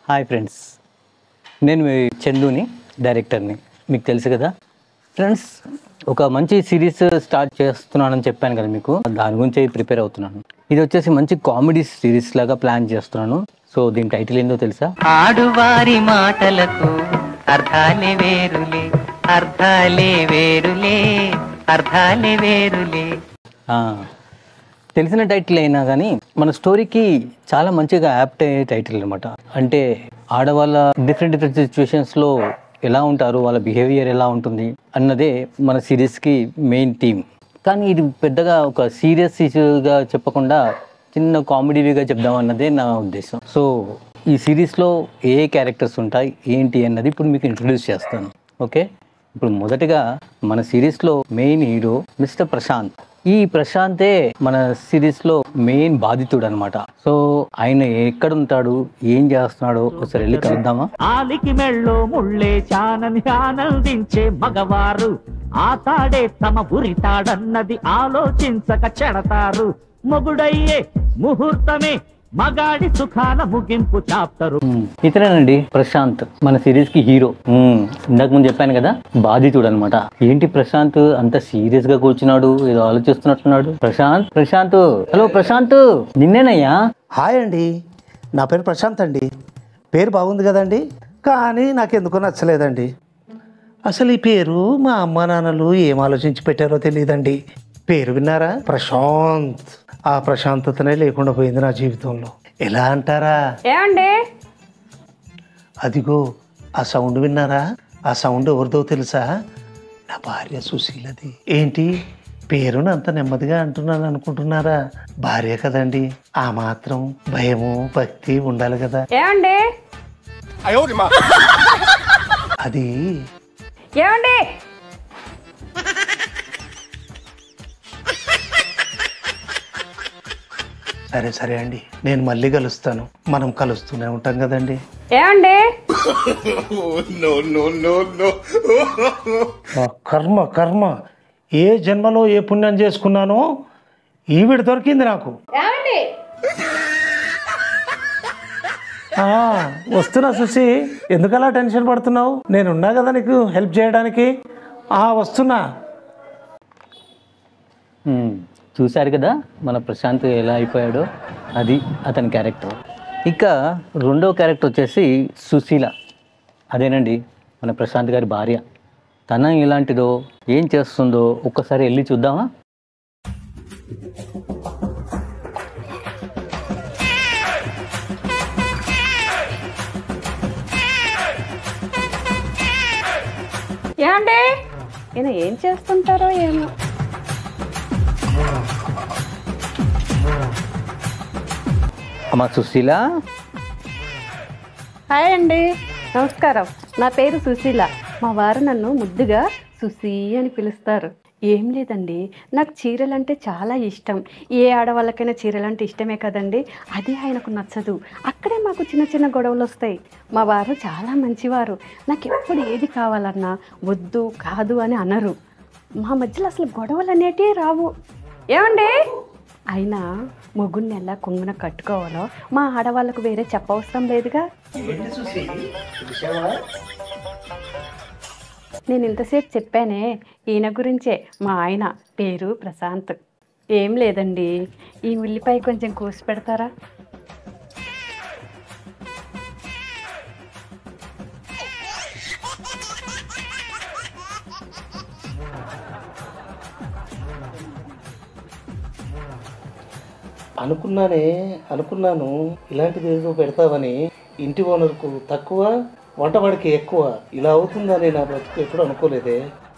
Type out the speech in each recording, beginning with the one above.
Hi friends నేను మీ చందుని డైరెక్టర్ని మీకు తెలుసు కదా ఫ్రెండ్స్ ఒక మంచి సిరీస్ స్టార్ట్ చేస్తున్నానని చెప్పాను కదా మీకు దాని గురించి ప్రిపేర్ అవుతున్నాను ఇది వచ్చేసి మంచి కామెడీ సిరీస్ లాగా ప్లాన్ చేస్తున్నాను సో దీని టైటిల్ ఏందో తెలుసా ఆడువారి మాటలకు అర్థాలే వేరులే అర్థాలే వేరులే అర్థాలే వేరులే ఆ, తెలిసిన టైటిల్ అయినా కానీ మన స్టోరీకి చాలా మంచిగా యాప్ట్ అయ్యే టైటిల్ అనమాట అంటే ఆడవాళ్ళ డిఫరెంట్ డిఫరెంట్ సిచ్యువేషన్స్లో ఎలా ఉంటారు వాళ్ళ బిహేవియర్ ఎలా ఉంటుంది అన్నదే మన సిరీస్కి మెయిన్ థీమ్ కానీ ఇది పెద్దగా ఒక సీరియస్ ఇష్యూగా చెప్పకుండా చిన్న కామెడీగా చెప్దాం అన్నదే నా ఉద్దేశం సో ఈ సిరీస్లో ఏ క్యారెక్టర్స్ ఉంటాయి ఏంటి అన్నది ఇప్పుడు మీకు ఇంట్రడ్యూస్ చేస్తాను ఓకే ఇప్పుడు మొదటగా మన సిరీస్లో మెయిన్ హీరో మిస్టర్ ప్రశాంత్ ఈ ప్రశాంతే మన సిరీస్లో మెయిన్ బాధితుడు అనమాట సో ఆయన ఎక్కడ ఉంటాడు ఏం చేస్తున్నాడో ఒకసారి వెళ్ళి కలుద్దామా ఆలికి మెళ్ళో ముళ్ళే చానని ఆనందించే మగవారు ఆతాడే తమ ఉరితాడన్నది ఆలోచించక చెడతారు మొగుడయ్యే ముహూర్తమే మగాడి సుఖాల ముగింపు చాప్టరు ఉమ్, ఇతనేనండి ప్రశాంత్ మన సిరీస్ కి హీరో ఉమ్, ఇందాక ముందు చెప్పాను కదా బాధితుడు అనమాట ఏంటి ప్రశాంత్ అంత సీరియస్ గా కూర్చున్నాడు ఏదో ఆలోచిస్తున్నట్టున్నాడు ప్రశాంత్ ప్రశాంత్ హలో ప్రశాంత్ నిన్నేనయ్యా హాయ్ అండి నా పేరు ప్రశాంత్ అండి పేరు బాగుంది కదండి కానీ నాకు ఎందుకో నచ్చలేదండి అసలు ఈ పేరు మా అమ్మ నాన్నలు ఏం ఆలోచించి పెట్టారో తెలియదండి పేరు విన్నారా ప్రశాంత్ ఆ ప్రశాంతతనే లేకుండా పోయింది నా జీవితంలో ఎలా అంటారా ఏమండి అదిగో ఆ సౌండ్ విన్నారా ఆ సౌండ్ ఎవరిదో తెలుసా నా భార్య సుశీలది ఏంటి పేరును అంత నెమ్మదిగా అంటున్నాను అనుకుంటున్నారా భార్య కదండి ఆ మాత్రం భయము భక్తి ఉండాలి కదా ఏమండి అది ఏమండి సరే సరే అండి నేను మళ్ళీ కలుస్తాను మనం కలుస్తూనే ఉంటాం కదండి ఏమండి ఆ కర్మ కర్మ ఏ జన్మలో ఏ పుణ్యం చేసుకున్నానో ఈవిడ దొరికింది నాకు ఏమండి ఆ, వస్తున్నా సుసి ఎందుకలా టెన్షన్ పడుతున్నావు నేనున్నా కదా నీకు హెల్ప్ చేయడానికి ఆ వస్తున్నా ఉమ్, చూశారు కదా మన ప్రశాంత్ ఎలా అయిపోయాడో అది అతని క్యారెక్టర్ ఇక రెండో క్యారెక్టర్ వచ్చేసి సుశీల అదేనండి మన ప్రశాంత్ గారి భార్య తన ఎలాంటిదో ఏం చేస్తుందో ఒక్కసారి వెళ్ళి చూద్దామా ఏమండి ఈయన ఏం చేస్తుంటారో ఏమో అమ్మ సుశీల హాయ్ అండి నమస్కారం నా పేరు సుశీల మా వారు నన్ను ముద్దుగా సుశీ అని పిలుస్తారు ఏం లేదండి నాకు చీరలంటే చాలా ఇష్టం ఏ ఆడవాళ్ళకైనా చీరలంటే ఇష్టమే కదండి అది ఆయనకు నచ్చదు అక్కడే మాకు చిన్న చిన్న గొడవలు వస్తాయి మా వారు చాలా మంచివారు నాకు ఎప్పుడు ఏది కావాలన్నా వద్దు కాదు అని అనరు మా మధ్యలో అసలు గొడవలు అనేటివి రావు ఏమండి అయినా ముగ్గురిని ఎలా కొంగున కట్టుకోవాలో మా ఆడవాళ్ళకు వేరే చెప్పవసరం లేదుగా నేను ఇంతసేపు చెప్పానే ఈయన గురించే మా ఆయన పేరు ప్రశాంత్ ఏం లేదండి ఈ ఉల్లిపాయ కొంచెం కోసి పెడతారా అనుకున్నానే అనుకున్నాను ఇలాంటిది ఏదో పెడతావని ఇంటి ఓనర్కు తక్కువ వంటవాడికి ఎక్కువ ఇలా అవుతుందని నా బ్రతుకు ఎప్పుడు అనుకోలేదే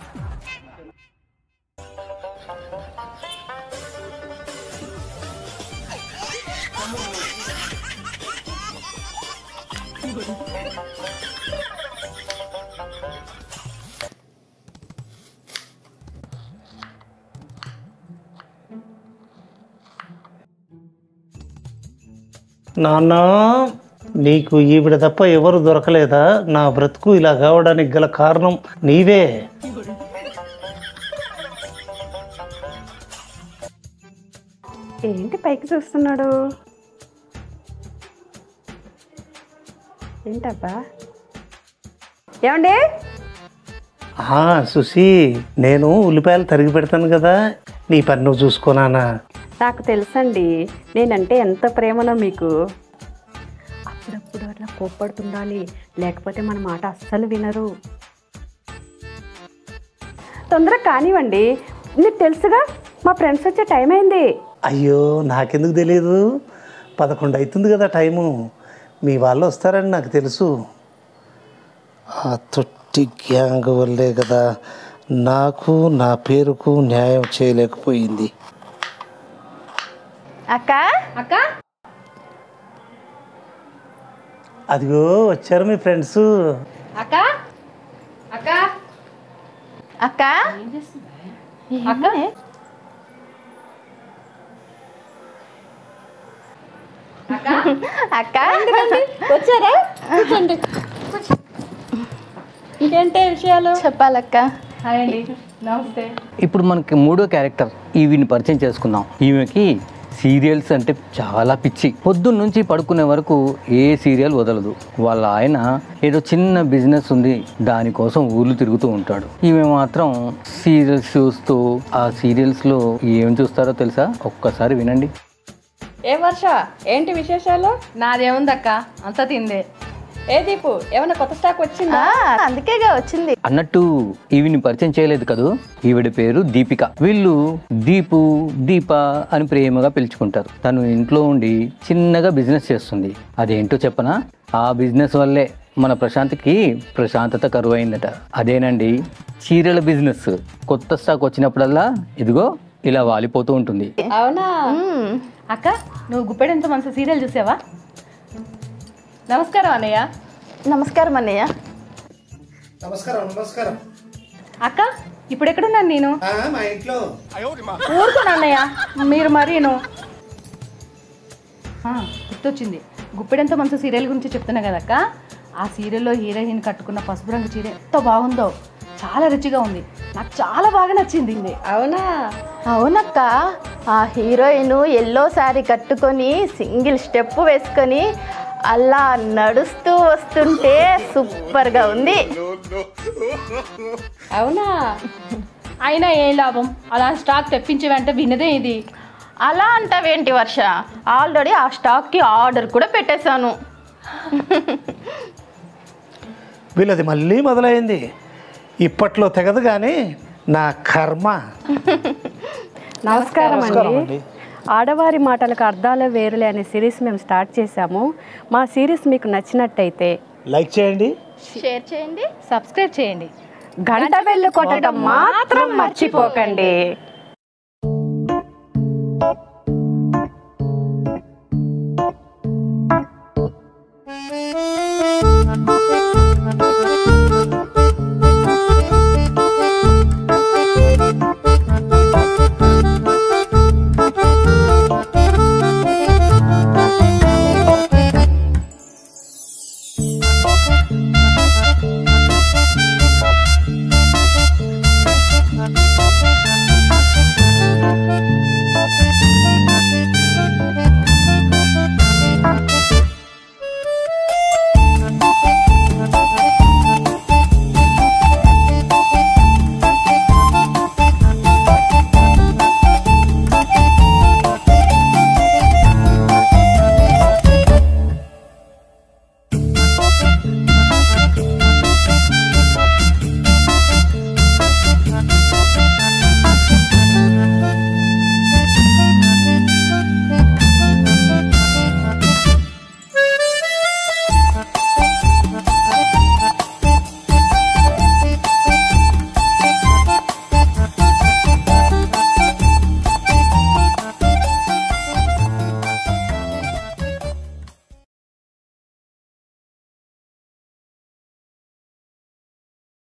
నాన్న నీకు ఈవిడ తప్ప ఎవరు దొరకలేదా నా బ్రతుకు ఇలా కావడానికి గల కారణం నీవే ఏంటి పైకి చూస్తున్నాడు ఏంటబ్బా ఏమండి ఆ, సుశీ నేను ఉల్లిపాయలు తరిగి పెడతాను కదా నీ పని నువ్వు చూసుకోనానా నాకు తెలుసండి నేనంటే ఎంత ప్రేమనో మీకు అప్పుడప్పుడు అట్లా కోప్పడుతుండాలి లేకపోతే మన మాట అస్సలు వినరు తొందరగా కానివ్వండి మీకు తెలుసుగా మా ఫ్రెండ్స్ వచ్చే టైం అయింది అయ్యో నాకెందుకు తెలియదు పదకొండు అవుతుంది కదా టైము మీ వాళ్ళు వస్తారని నాకు తెలుసు ఆ తొట్టి గ్యాంగ్ వల్లే కదా నాకు నా పేరుకు న్యాయం చేయలేకపోయింది అక్క అక్క అదిగో వచ్చారు మీ ఫ్రెండ్స్ అక్క అక్క అక్క అక్క అక్క వచ్చారా కూర్చోండి ఇంకేంటి విషయాలు చెప్పాలక్క హాయ్ అండి నమస్తే ఇప్పుడు మనకి మూడో క్యారెక్టర్ ఈవిని పరిచయం చేసుకుందాం ఈమెకి సీరియల్స్ అంటే చాలా పిచ్చి పొద్దున్న నుంచి పడుకునే వరకు ఏ సీరియల్ వదలదు వాళ్ళ ఆయన ఏదో చిన్న బిజినెస్ ఉంది దానికోసం ఊర్లు తిరుగుతూ ఉంటాడు ఈమె మాత్రం సీరియల్స్ చూస్తూ ఆ సీరియల్స్లో ఏం చూస్తారో తెలుసా ఒక్కసారి వినండి ఏ వర్ష ఏంటి విశేషాలు నాదేముందక్క అంతా తిందే ఏ దీపు ఏమన్నా కొత్త స్టాక్ వచ్చిందా ఆ, అందుకేగా వచ్చింది అన్నట్టు ఈవిని పరిచయం చేయలేదు కదూ ఈవిడ పేరు దీపిక వీళ్ళు దీపు దీప అని ప్రేమగా పిలుచుకుంటారు తను ఇంట్లో ఉండి చిన్నగా బిజినెస్ చేస్తుంది అదేంటో చెప్పనా ఆ బిజినెస్ వల్లే మన ప్రశాంత్కి ప్రశాంతత కరువు అయిందట అదేనండి చీరల బిజినెస్ కొత్త స్టాక్ వచ్చినప్పుడల్లా ఇదిగో ఇలా వాలిపోతూ ఉంటుంది అవునా మ్మ్. అక్క నువ్వు గుప్పెడంత మనసు సీరియల్ చూసావా నమస్కారం అన్నయ్య నమస్కారం అన్నయ్య నమస్కారం నమస్కారం అక్క ఇప్పుడు ఎక్కడున్నాను నేను మా ఇంట్లో ఊరుకోను అన్నయ్య మీరు మరీను ఆ, గుర్తొచ్చింది గుప్పెడంత మనసు సీరియల్ గురించి చెప్తున్నా కదక్క ఆ సీరియల్లో హీరోయిన్ కట్టుకున్న పసుపు రంగు చీర ఎంత బాగుందో చాలా రుచిగా ఉంది నాకు చాలా బాగా నచ్చింది అవునా అవునక్క ఆ హీరోయిన్ ఎల్లో శారీ కట్టుకొని సింగిల్ స్టెప్ వేసుకొని అలా నడుస్తూ వస్తుంటే సూపర్గా ఉంది అవునా అయినా ఏం లాభం అలా స్టాక్ తెప్పించే వెంట వినదే ఇది అలా అంటావేంటి వర్ష ఆల్రెడీ ఆ స్టాక్కి ఆర్డర్ కూడా పెట్టేశాను వీళ్ళది మళ్ళీ మొదలైంది ఇప్పట్లో తెగదు కానీ నా కర్మ నమస్కారం నమస్కారం అండి అండి. ఆడవారి మాటలకు అర్థాలు వేరులే అనే సిరీస్ మేము స్టార్ట్ చేశాము మా సిరీస్ మీకు నచ్చినట్టయితే లైక్ చేయండి షేర్ చేయండి సబ్స్క్రైబ్ చేయండి గంట బెల్లు కొట్టడం మాత్రం మర్చిపోకండి